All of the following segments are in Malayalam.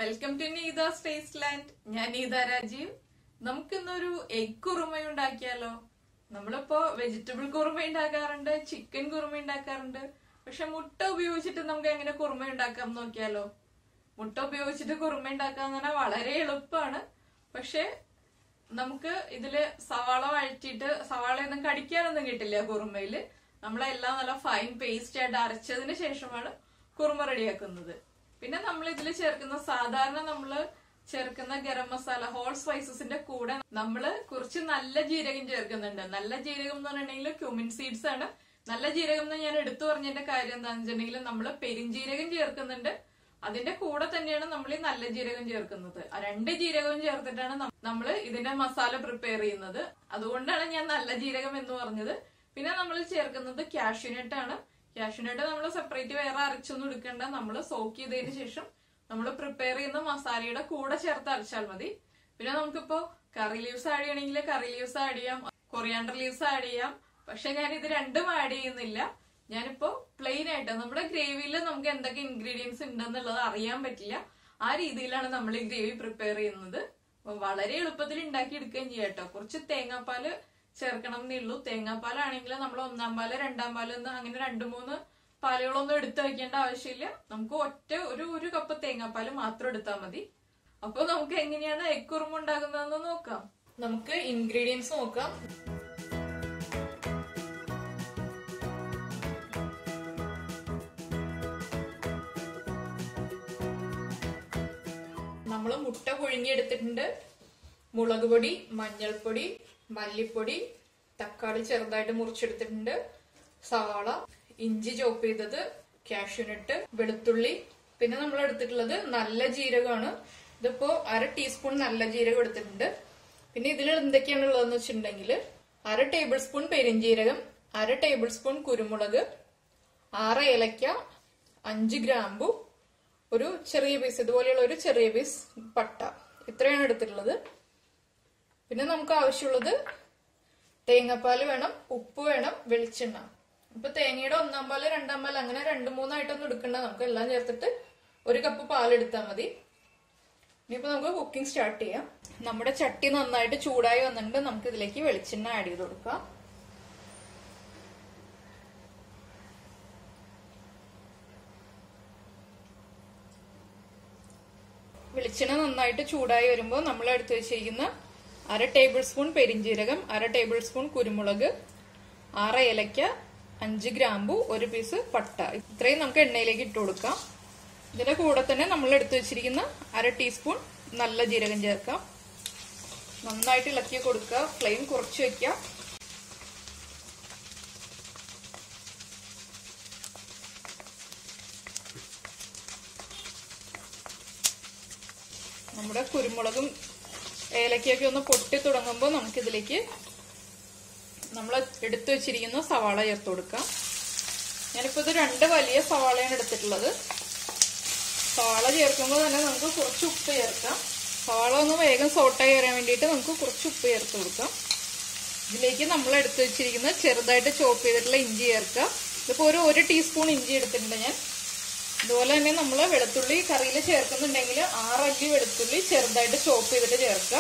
welcome to Neetha's taste land ഞാൻ നീത രാജീവ് നമുക്കിന്നൊരു എഗ് കുറുമ ഉണ്ടാക്കിയാലോ നമ്മളിപ്പോ വെജിറ്റബിൾ കുറുമ ഉണ്ടാക്കാറുണ്ട് ചിക്കൻ കുറുമ ഉണ്ടാക്കാറുണ്ട് പക്ഷെ മുട്ട ഉപയോഗിച്ചിട്ട് നമുക്ക് എങ്ങനെ കുറുമ ഉണ്ടാക്കാം എന്ന് നോക്കിയാലോ മുട്ട ഉപയോഗിച്ചിട്ട് കുറുമ ഉണ്ടാക്കാന്ന് പറഞ്ഞാൽ വളരെ എളുപ്പമാണ് പക്ഷെ നമുക്ക് ഇതില് സവാള വഴറ്റിയിട്ട് സവാളയൊന്നും കടിക്കാനൊന്നും കിട്ടില്ല കുറുമയില് നമ്മളെല്ലാം നല്ല ഫൈൻ പേസ്റ്റ് ആയിട്ട് അരച്ചതിന് ശേഷമാണ് കുറുമ റെഡിയാക്കുന്നത് പിന്നെ നമ്മൾ ഇതിൽ ചേർക്കുന്ന സാധാരണ നമ്മള് ചേർക്കുന്ന ഗരം മസാല ഹോൾ സ്പൈസസിന്റെ കൂടെ നമ്മള് കുറച്ച് നല്ല ജീരകം ചേർക്കുന്നുണ്ട് നല്ല ജീരകം എന്ന് പറഞ്ഞിട്ടുണ്ടെങ്കിൽ ക്യൂമിൻ സീഡ്സ് ആണ് നല്ല ജീരകം എന്ന് ഞാൻ എടുത്തു പറഞ്ഞതിന്റെ കാര്യം എന്താണെന്ന് വെച്ചിട്ടുണ്ടെങ്കിൽ നമ്മള് പെരിഞ്ജീരകം ചേർക്കുന്നുണ്ട് അതിന്റെ കൂടെ തന്നെയാണ് നമ്മൾ ഈ നല്ല ജീരകം ചേർക്കുന്നത് ആ രണ്ട് ജീരകവും ചേർത്തിട്ടാണ് നമ്മൾ ഇതിന്റെ മസാല പ്രിപ്പയർ ചെയ്യുന്നത് അതുകൊണ്ടാണ് ഞാൻ നല്ല ജീരകം എന്ന് പറഞ്ഞത് പിന്നെ നമ്മൾ ചേർക്കുന്നത് കാഷ്യൂനട്ട് ആണ് കാഷ്യൂനട്ട് നമ്മൾ സെപ്പറേറ്റ് വേറെ അരച്ചൊന്നും എടുക്കേണ്ട നമ്മൾ സോക്ക് ചെയ്തതിന് ശേഷം നമ്മൾ പ്രിപ്പയർ ചെയ്യുന്ന മസാലയുടെ കൂടെ ചേർത്ത് അരച്ചാൽ മതി പിന്നെ നമുക്കിപ്പോ കറി ലീവ്സ് ആഡ് ചെയ്യണമെങ്കിൽ കറി ലീവ്സ് ആഡ് ചെയ്യാം കൊറിയാണ്ടർ ലീവ്സ് ആഡ് ചെയ്യാം പക്ഷെ ഞാൻ ഇത് രണ്ടും ആഡ് ചെയ്യുന്നില്ല ഞാനിപ്പോ പ്ലെയിൻ ആയിട്ട് നമ്മുടെ ഗ്രേവിയിൽ നമുക്ക് എന്തൊക്കെ ഇൻഗ്രീഡിയൻസ് ഉണ്ടെന്നുള്ളത് അറിയാൻ പറ്റില്ല ആ രീതിയിലാണ് നമ്മൾ ഈ ഗ്രേവി പ്രിപ്പയർ ചെയ്യുന്നത് അപ്പൊ വളരെ എളുപ്പത്തിൽ ഉണ്ടാക്കി എടുക്കുകയും ചെയ്യാം കേട്ടോ കുറച്ച് തേങ്ങാപ്പാല് ചേർക്കണം എന്നേ ഉള്ളൂ തേങ്ങാപ്പാലാണെങ്കിൽ നമ്മൾ ഒന്നാം പാല് രണ്ടാം പാല് എന്ന് അങ്ങനെ രണ്ടു മൂന്ന് പാലുകളൊന്നും എടുത്തു വെക്കേണ്ട ആവശ്യമില്ല നമുക്ക് ഒറ്റ ഒരു ഒരു കപ്പ് തേങ്ങാപ്പാല് മാത്രം എടുത്താൽ മതി അപ്പൊ നമുക്ക് എങ്ങനെയാണ് എഗ് കുറുമ ഉണ്ടാക്കുന്നതെന്ന് നോക്കാം നമുക്ക് ഇൻഗ്രീഡിയൻസ് നോക്കാം നമ്മൾ മുട്ട പുഴുങ്ങിയെടുത്തിട്ടുണ്ട് മുളക് പൊടി മഞ്ഞൾപ്പൊടി മല്ലിപ്പൊടി തക്കാളി ചെറുതായിട്ട് മുറിച്ചെടുത്തിട്ടുണ്ട് സവാള ഇഞ്ചി ചോപ്പ് ചെയ്തത് കാഷ്യൂനട്ട് വെളുത്തുള്ളി പിന്നെ നമ്മൾ എടുത്തിട്ടുള്ളത് നല്ല ജീരകമാണ് ഇതിപ്പോ അര ടീസ്പൂൺ നല്ല ജീരകം എടുത്തിട്ടുണ്ട് പിന്നെ ഇതിൽ എന്തൊക്കെയാണ് ഉള്ളതെന്ന് വെച്ചിട്ടുണ്ടെങ്കിൽ അര ടേബിൾ സ്പൂൺ പെരിഞ്ജീരകം അര ടേബിൾ സ്പൂൺ കുരുമുളക് ആറ് ഏലക്ക അഞ്ച് ഗ്രാമ്പു ഒരു ചെറിയ പീസ് ഇതുപോലെയുള്ള ഒരു ചെറിയ പീസ് പട്ട ഇത്രയാണ് എടുത്തിട്ടുള്ളത് പിന്നെ നമുക്ക് ആവശ്യമുള്ളത് തേങ്ങാപ്പാല് വേണം ഉപ്പ് വേണം വെളിച്ചെണ്ണ ഇപ്പൊ തേങ്ങയുടെ ഒന്നാം പാല് രണ്ടാം പാല് അങ്ങനെ രണ്ട് മൂന്നായിട്ടൊന്നും എടുക്കണ്ട നമുക്ക് എല്ലാം ചേർത്തിട്ട് ഒരു കപ്പ് പാലെടുത്താൽ മതി ഇനിയിപ്പോ നമുക്ക് കുക്കിംഗ് സ്റ്റാർട്ട് ചെയ്യാം നമ്മുടെ ചട്ടി നന്നായിട്ട് ചൂടായി വന്നിട്ട് നമുക്ക് ഇതിലേക്ക് വെളിച്ചെണ്ണ ആഡ് ചെയ്ത് കൊടുക്കാം വെളിച്ചെണ്ണ നന്നായിട്ട് ചൂടായി വരുമ്പോൾ നമ്മൾ എടുത്തു വെച്ചിരിക്കുന്ന അര ടേബിൾ സ്പൂൺ പെരിഞ്ജീരകം അര ടേബിൾ സ്പൂൺ കുരുമുളക് ആറ് ഏലക്ക അഞ്ച് ഗ്രാമ്പു ഒരു പീസ് പട്ട ഇത്രയും നമുക്ക് എണ്ണയിലേക്ക് ഇട്ട് കൊടുക്കാം ഇതിന്റെ കൂടെ തന്നെ നമ്മൾ എടുത്തു വെച്ചിരിക്കുന്ന അര ടീസ്പൂൺ നല്ല ജീരകം ചേർക്കാം നന്നായിട്ട് ഇളക്കി കൊടുക്കുക ഫ്ലെയിം കുറച്ച് വെക്കുക നമ്മുടെ കുരുമുളകും ഏലക്കയൊക്കെ ഒന്ന് പൊട്ടി തുടങ്ങുമ്പോൾ നമുക്കിതിലേക്ക് നമ്മൾ എടുത്തു വെച്ചിരിക്കുന്ന സവാള ചേർത്ത് കൊടുക്കാം ഞാനിപ്പോൾ ഇത് രണ്ട് വലിയ സവാളയാണ് എടുത്തിട്ടുള്ളത് സവാള ചേർക്കുമ്പോൾ തന്നെ നമുക്ക് കുറച്ച് ഉപ്പ് ചേർക്കാം സവാള ഒന്ന് വേഗം സോട്ടായി വരാൻ വേണ്ടിയിട്ട് നമുക്ക് കുറച്ച് ഉപ്പ് ചേർത്ത് കൊടുക്കാം ഇതിലേക്ക് നമ്മൾ എടുത്തു വെച്ചിരിക്കുന്ന ചെറുതായിട്ട് ചോപ്പ് ചെയ്തിട്ടുള്ള ഇഞ്ചി ചേർക്കാം ഇതിപ്പോൾ ഒരു ഒരു ടീസ്പൂൺ ഇഞ്ചി എടുത്തിട്ടുണ്ട് ഞാൻ അതുപോലെ തന്നെ നമ്മൾ വെളുത്തുള്ളി കറിയിൽ ചേർക്കുന്നുണ്ടെങ്കിൽ ആറല്ലി വെളുത്തുള്ളി ചെറുതായിട്ട് ചോപ്പ് ചെയ്തിട്ട് ചേർക്കുക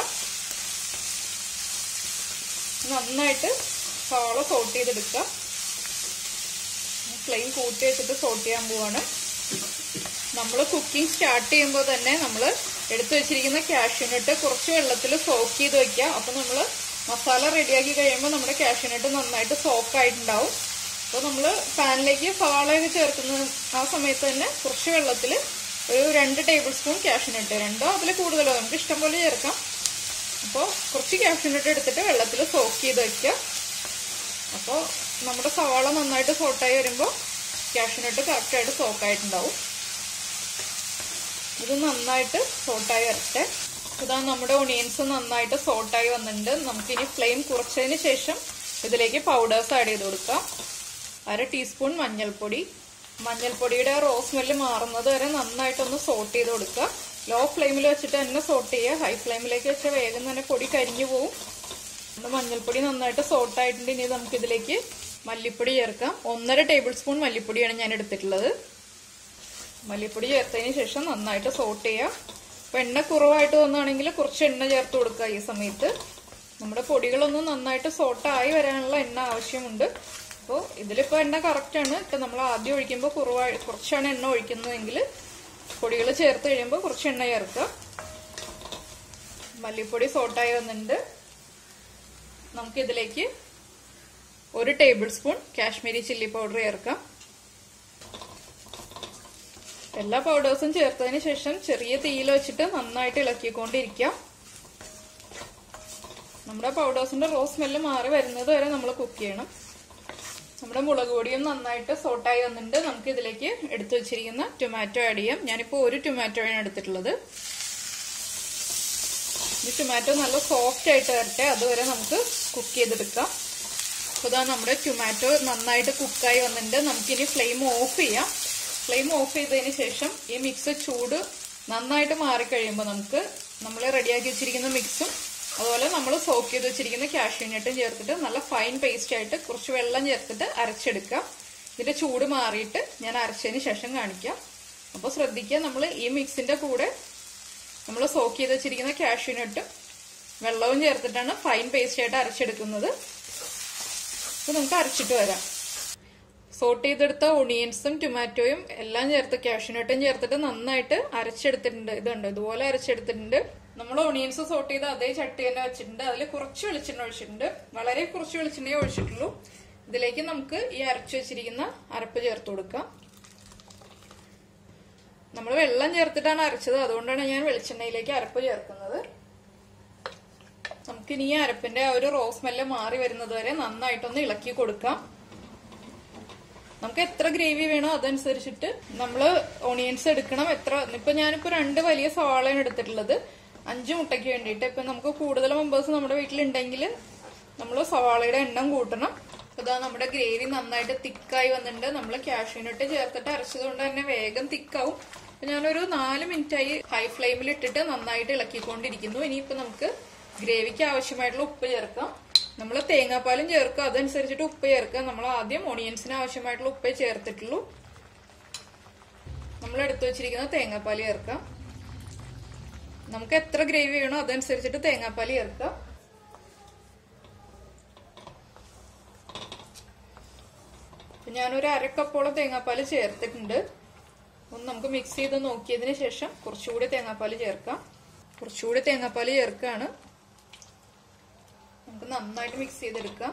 നന്നായിട്ട് സവാള സോട്ട് ചെയ്തെടുക്കുക ഫ്ലെയിം കൂട്ടി വെച്ചിട്ട് സോട്ട് ചെയ്യാൻ പോവാണ് നമ്മൾ കുക്കിംഗ് സ്റ്റാർട്ട് ചെയ്യുമ്പോൾ തന്നെ നമ്മൾ എടുത്തു വെച്ചിരിക്കുന്ന കാഷ്യൂനട്ട് കുറച്ച് വെള്ളത്തിൽ സോക്ക് ചെയ്ത് വെക്കുക അപ്പം നമ്മൾ മസാല റെഡിയാക്കി കഴിയുമ്പോൾ നമ്മുടെ കാഷ്യൂനട്ട് നന്നായിട്ട് സോക്ക് ആയിട്ടുണ്ടാവും അപ്പോൾ നമ്മൾ പാനിലേക്ക് സവാളയൊക്കെ ചേർക്കുന്ന ആ സമയത്ത് തന്നെ കുറച്ച് വെള്ളത്തിൽ ഒരു രണ്ട് ടേബിൾ സ്പൂൺ കാഷ്യൂനട്ട് രണ്ടോ അതിൽ കൂടുതലോ നമുക്ക് ഇഷ്ടം പോലെ ചേർക്കാം അപ്പോൾ കുറച്ച് കാഷ്യൂനട്ട് എടുത്തിട്ട് വെള്ളത്തിൽ സോക്ക് ചെയ്ത് വെക്കുക അപ്പോൾ നമ്മുടെ സവാള നന്നായിട്ട് സോട്ടായി വരുമ്പോൾ കാഷ്യൂനട്ട് കറക്റ്റായിട്ട് സോക്കായിട്ടുണ്ടാവും ഇത് നന്നായിട്ട് സോട്ടായി വരട്ടെ ഇതാ നമ്മുടെ ഒണിയൻസ് നന്നായിട്ട് സോട്ടായി വന്നിട്ടുണ്ട് നമുക്കിനി ഫ്ലെയിം കുറച്ചതിന് ശേഷം ഇതിലേക്ക് പൗഡേഴ്സ് ആഡ് ചെയ്ത് കൊടുക്കാം അര ടീസ്പൂൺ മഞ്ഞൾപ്പൊടി മഞ്ഞൾപ്പൊടിയുടെ റോ സ്മെല്ല് മാറുന്നത് വരെ നന്നായിട്ടൊന്ന് സോട്ട് ചെയ്ത് കൊടുക്കുക ലോ ഫ്ലെയിമിൽ വെച്ചിട്ട് തന്നെ സോട്ട് ചെയ്യുക ഹൈ ഫ്ലെയിമിലേക്ക് വെച്ചാൽ വേഗം തന്നെ പൊടി കരിഞ്ഞു പോവും മഞ്ഞൾപ്പൊടി നന്നായിട്ട് സോട്ട് ആയിട്ടുണ്ട് ഇനി നമുക്ക് ഇതിലേക്ക് മല്ലിപ്പൊടി ചേർക്കാം ഒന്നര ടേബിൾ സ്പൂൺ മല്ലിപ്പൊടിയാണ് ഞാൻ എടുത്തിട്ടുള്ളത് മല്ലിപ്പൊടി ചേർത്തതിന് ശേഷം നന്നായിട്ട് സോട്ട് ചെയ്യുക അപ്പൊ എണ്ണ കുറവായിട്ട് തോന്നുകയാണെങ്കിൽ കുറച്ച് എണ്ണ ചേർത്ത് കൊടുക്കുക ഈ സമയത്ത് നമ്മുടെ പൊടികളൊന്നും നന്നായിട്ട് സോട്ടായി വരാനുള്ള എണ്ണ ആവശ്യമുണ്ട് അപ്പോൾ ഇതിലിപ്പോൾ എണ്ണ കറക്റ്റ് ആണ് ഇപ്പൊ നമ്മൾ ആദ്യം ഒഴിക്കുമ്പോൾ കുറവായി കുറച്ചാണ് എണ്ണ ഒഴിക്കുന്നതെങ്കിൽ പൊടികൾ ചേർത്ത് കഴിയുമ്പോൾ കുറച്ച് എണ്ണ ചേർക്കുക മല്ലിപ്പൊടി സോട്ടായി വന്നിട്ടുണ്ട് നമുക്കിതിലേക്ക് ഒരു tablespoon Kashmiri chilli powder ചേർക്കാം എല്ലാ പൗഡേഴ്സും ചേർത്തതിന് ശേഷം ചെറിയ തീയിൽ വെച്ചിട്ട് നന്നായിട്ട് ഇളക്കിക്കൊണ്ടിരിക്കാം നമ്മുടെ പൗഡേഴ്സിന്റെ റോ സ്മെല്ല് മാറി വരുന്നത് വരെ നമ്മൾ കുക്ക് ചെയ്യണം നമ്മുടെ മുളക് പൊടിയും നന്നായിട്ട് സോട്ടായി വന്നിട്ടുണ്ട് നമുക്ക് ഇതിലേക്ക് എടുത്തു വെച്ചിരിക്കുന്ന ടൊമാറ്റോ ആഡ് ചെയ്യാം ഞാനിപ്പോൾ ഒരു ടൊമാറ്റോയാണ് എടുത്തിട്ടുള്ളത് ഈ ടൊമാറ്റോ നല്ല സോഫ്റ്റ് ആയിട്ട് വരട്ടെ അതുവരെ നമുക്ക് കുക്ക് ചെയ്തെടുക്കാം അപ്പോൾ ഇതാ നമ്മുടെ ടൊമാറ്റോ നന്നായിട്ട് കുക്കായി വന്നിട്ടുണ്ട് നമുക്കിനി ഫ്ലെയിം ഓഫ് ചെയ്യാം ഫ്ലെയിം ഓഫ് ചെയ്തതിന് ശേഷം ഈ മിക്സ് ചൂട് നന്നായിട്ട് മാറിക്കഴിയുമ്പോൾ നമുക്ക് നമ്മൾ റെഡിയാക്കി വെച്ചിരിക്കുന്ന മിക്സും അതുപോലെ നമ്മൾ സോക്ക് ചെയ്ത് വെച്ചിരിക്കുന്ന കാഷ്യൂനട്ടും ചേർത്തിട്ട് നല്ല ഫൈൻ പേസ്റ്റ് ആയിട്ട് കുറച്ച് വെള്ളം ചേർത്തിട്ട് അരച്ചെടുക്കാം ഇതിന്റെ ചൂട് മാറിയിട്ട് ഞാൻ അരച്ചതിന് ശേഷം കാണിക്കാം അപ്പോൾ ശ്രദ്ധിക്കുക നമ്മൾ ഈ മിക്സിന്റെ കൂടെ നമ്മൾ സോക്ക് ചെയ്ത് വെച്ചിരിക്കുന്ന കാഷ്യൂനട്ടും വെള്ളവും ചേർത്തിട്ടാണ് ഫൈൻ പേസ്റ്റ് ആയിട്ട് അരച്ചെടുക്കുന്നത് അപ്പോൾ നമുക്ക് അരച്ചിട്ട് വരാം സോട്ട് ചെയ്തെടുത്ത ഒണിയൻസും ടൊമാറ്റോയും എല്ലാം ചേർത്ത് കാഷ്യൂനട്ടും ചേർത്തിട്ട് നന്നായിട്ട് അരച്ചെടുത്തിട്ടുണ്ട് ഇതുണ്ട് ഇതുപോലെ അരച്ചെടുത്തിട്ടുണ്ട് നമ്മൾ ഒണിയൻസ് സോട്ട് ചെയ്ത് അതേ ചട്ടി തന്നെ വെച്ചിട്ടുണ്ട് അതിൽ കുറച്ച് വെളിച്ചെണ്ണ ഒഴിച്ചിട്ടുണ്ട് വളരെ കുറച്ച് വെളിച്ചെണ്ണയെ ഒഴിച്ചിട്ടുള്ളൂ ഇതിലേക്ക് നമുക്ക് ഈ അരച്ചു വെച്ചിരിക്കുന്ന അരപ്പ് ചേർത്ത് കൊടുക്കാം നമ്മൾ വെള്ളം ചേർത്തിട്ടാണ് അരച്ചത് അതുകൊണ്ടാണ് ഞാൻ വെളിച്ചെണ്ണയിലേക്ക് അരപ്പ് ചേർക്കുന്നത് നമുക്കിനി ഈ അരപ്പിന്റെ ആ ഒരു റോസ് സ്മെല്ല് മാറി വരുന്നത് വരെ നന്നായിട്ടൊന്ന് ഇളക്കി കൊടുക്കാം നമുക്ക് എത്ര ഗ്രേവി വേണോ അതനുസരിച്ചിട്ട് നമ്മൾ ഓണിയൻസ് എടുക്കണം എത്ര ഇപ്പൊ ഞാനിപ്പോ രണ്ട് വലിയ സവാളയാണ് എടുത്തിട്ടുള്ളത് അഞ്ച് മുട്ടയ്ക്ക് വേണ്ടിയിട്ട് ഇപ്പൊ നമുക്ക് കൂടുതൽ മെമ്പേഴ്സ് നമ്മുടെ വീട്ടിലുണ്ടെങ്കിൽ നമ്മൾ സവാളയുടെ എണ്ണം കൂട്ടണം ഇതാ നമ്മുടെ ഗ്രേവി നന്നായിട്ട് തിക്കായി വന്നിട്ടുണ്ട് നമ്മൾ കാഷ്യൂനട്ട് ചേർത്തിട്ട് അരച്ചത് കൊണ്ട് തന്നെ വേഗം തിക്കാവും അപ്പൊ ഞാനൊരു നാല് മിനിറ്റായി ഹൈ ഫ്ലെയിമിൽ ഇട്ടിട്ട് നന്നായിട്ട് ഇളക്കിക്കൊണ്ടിരിക്കുന്നു ഇനിയിപ്പോ നമുക്ക് ഗ്രേവിക്ക് ആവശ്യമായിട്ടുള്ള ഉപ്പ് ചേർക്കാം നമ്മൾ തേങ്ങാപ്പാലും ചേർക്കുക അതനുസരിച്ചിട്ട് ഉപ്പ് ചേർക്കുക നമ്മൾ ആദ്യം ഓണിയൻസിന് ആവശ്യമായിട്ടുള്ള ഉപ്പേ ചേർത്തിട്ടുള്ളൂ നമ്മൾ എടുത്തു വെച്ചിരിക്കുന്ന തേങ്ങാപ്പാൽ ചേർക്കാം നമുക്ക് എത്ര ഗ്രേവി വേണോ അതനുസരിച്ചിട്ട് തേങ്ങാപ്പാൽ ചേർക്കാം ഞാനൊരു അരക്കപ്പോളം തേങ്ങാപ്പാൽ ചേർത്തിട്ടുണ്ട് ഒന്ന് നമുക്ക് മിക്സ് ചെയ്ത് നോക്കിയതിന് ശേഷം കുറച്ചുകൂടി തേങ്ങാപ്പാൽ ചേർക്കാം കുറച്ചുകൂടി തേങ്ങാപ്പാൽ ചേർക്കാണ് നമുക്ക് നന്നായിട്ട് മിക്സ് ചെയ്തെടുക്കാം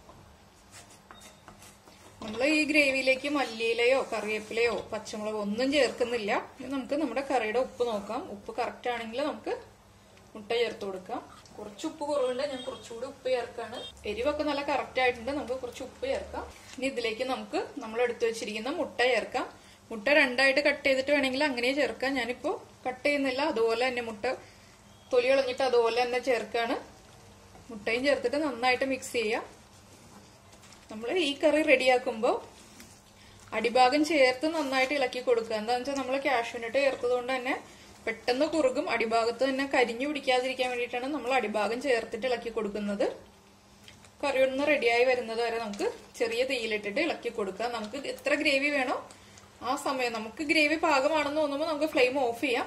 നമ്മൾ ഈ ഗ്രേവിയിലേക്ക് മല്ലിയിലയോ കറിവേപ്പിലയോ പച്ചമുളകോ ഒന്നും ചേർക്കുന്നില്ല ഇനി നമുക്ക് നമ്മുടെ കറിയുടെ ഉപ്പ് നോക്കാം ഉപ്പ് കറക്റ്റ് ആണെങ്കിൽ നമുക്ക് മുട്ട ചേർത്ത് കൊടുക്കാം കുറച്ച് ഉപ്പ് കുറവുണ്ട് ഞാൻ കുറച്ചുകൂടി ഉപ്പ് ചേർക്കാണ് എരിവൊക്കെ നല്ല കറക്റ്റ് ആയിട്ടുണ്ട് നമുക്ക് കുറച്ച് ഉപ്പ് ചേർക്കാം ഇനി ഇതിലേക്ക് നമുക്ക് നമ്മൾ എടുത്തു വെച്ചിരിക്കുന്ന മുട്ട ചേർക്കാം മുട്ട രണ്ടായിട്ട് കട്ട് ചെയ്തിട്ട് വേണമെങ്കിൽ അങ്ങനെ ചേർക്കാം ഞാനിപ്പോ കട്ട് ചെയ്യുന്നില്ല അതുപോലെ തന്നെ മുട്ട തൊലി കളഞ്ഞിട്ട് അതുപോലെ തന്നെ ചേർക്കാണ് മുട്ടയും ചേർത്തിട്ട് നന്നായിട്ട് മിക്സ് ചെയ്യാം നമ്മൾ ഈ കറി റെഡിയാക്കുമ്പോൾ അടിഭാഗം ചേർത്ത് നന്നായിട്ട് ഇളക്കി കൊടുക്കുക എന്താണെന്ന് വെച്ചാൽ നമ്മൾ കാഷ്യൂനട്ട് ചേർത്തത് കൊണ്ട് തന്നെ പെട്ടെന്ന് കുറുകും അടിഭാഗത്ത് തന്നെ കരിഞ്ഞു പിടിക്കാതിരിക്കാൻ വേണ്ടിയിട്ടാണ് നമ്മൾ അടിഭാഗം ചേർത്തിട്ട് ഇളക്കി കൊടുക്കുന്നത് കറി ഒന്ന് റെഡിയായി വരുന്നത് വരെ നമുക്ക് ചെറിയ തീയിലിട്ടിട്ട് ഇളക്കി കൊടുക്കാം നമുക്ക് എത്ര ഗ്രേവി വേണോ ആ സമയം നമുക്ക് ഗ്രേവി പാകമാണെന്ന് തോന്നുമ്പോൾ നമുക്ക് ഫ്ലെയിം ഓഫ് ചെയ്യാം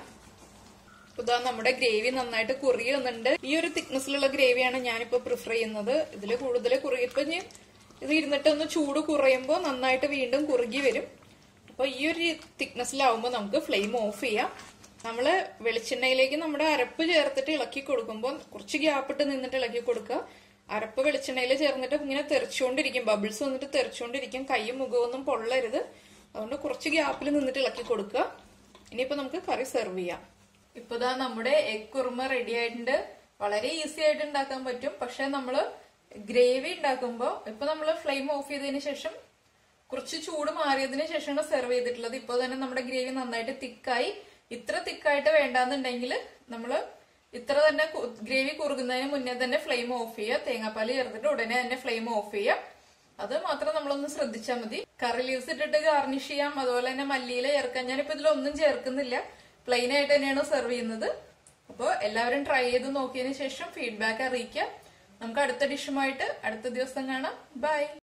ഇതാ നമ്മുടെ ഗ്രേവി നന്നായിട്ട് കുറുകി വന്നിട്ടുണ്ട് ഈ ഒരു തിക്നെസ്സിലുള്ള ഗ്രേവിയാണ് ഞാനിപ്പോ പ്രിഫർ ചെയ്യുന്നത് ഇതിൽ കൂടുതൽ കുറുകി ഇപ്പൊ ഇനി ഇത് ഇരുന്നിട്ട് ഒന്ന് ചൂട് കുറയുമ്പോൾ നന്നായിട്ട് വീണ്ടും കുറുകി വരും അപ്പൊ ഈ ഒരു തിക്നെസ്സിലാവുമ്പോൾ നമുക്ക് ഫ്ലെയിം ഓഫ് ചെയ്യാം നമ്മള് വെളിച്ചെണ്ണയിലേക്ക് നമ്മുടെ അരപ്പ് ചേർത്തിട്ട് ഇളക്കി കൊടുക്കുമ്പോൾ കുറച്ച് ഗ്യാപ്പ് ഇട്ട് നിന്നിട്ട് ഇളക്കി കൊടുക്കുക അരപ്പ് വെളിച്ചെണ്ണയിൽ ചേർന്നിട്ട് ഇങ്ങനെ തെറിച്ചുകൊണ്ടിരിക്കും ബബിൾസ് വന്നിട്ട് തെറിച്ചുകൊണ്ടിരിക്കും കൈയും മുഖമൊന്നും പൊള്ളരുത് അതുകൊണ്ട് കുറച്ച് ഗ്യാപ്പിൽ നിന്നിട്ട് ഇളക്കി കൊടുക്കുക ഇനിയിപ്പോ നമുക്ക് കറി സെർവ് ചെയ്യാം ഇപ്പതാ നമ്മുടെ എഗ് കുറുമ റെഡി ആയിട്ടുണ്ട് വളരെ ഈസി ആയിട്ട് ഉണ്ടാക്കാൻ പറ്റും പക്ഷെ നമ്മള് ഗ്രേവി ഉണ്ടാക്കുമ്പോ ഇപ്പൊ നമ്മള് ഫ്ലെയിം ഓഫ് ചെയ്തതിന് ശേഷം കുറച്ച് ചൂട് മാറിയതിന് ശേഷമാണ് സെർവ് ചെയ്തിട്ടുള്ളത് ഇപ്പോൾ തന്നെ നമ്മുടെ ഗ്രേവി നന്നായിട്ട് തിക്കായി ഇത്ര തിക്കായിട്ട് വേണ്ടാന്നുണ്ടെങ്കിൽ നമ്മള് ഇത്ര തന്നെ ഗ്രേവി കുറുകുന്നതിന് മുന്നേ തന്നെ ഫ്ലെയിം ഓഫ് ചെയ്യുക തേങ്ങാപ്പാൽ ചേർത്തിട്ട് ഉടനെ തന്നെ ഫ്ലെയിം ഓഫ് ചെയ്യുക അത് മാത്രം നമ്മളൊന്ന് ശ്രദ്ധിച്ചാൽ മതി കറി ലീവ്സ് ഇട്ടിട്ട് ഗാർണിഷ് ചെയ്യാം അതുപോലെ തന്നെ മല്ലിയില ചേർക്കാം ഞാനിപ്പോ ഇതിലൊന്നും ചേർക്കുന്നില്ല പ്ലെയിൻ ആയിട്ട് തന്നെയാണ് സെർവ് ചെയ്യുന്നത് അപ്പോൾ എല്ലാവരും ട്രൈ ചെയ്ത് നോക്കിയതിന് ശേഷം ഫീഡ്ബാക്ക് അറിയിക്കാം നമുക്ക് അടുത്ത ഡിഷുമായിട്ട് അടുത്ത ദിവസം കാണാം ബൈ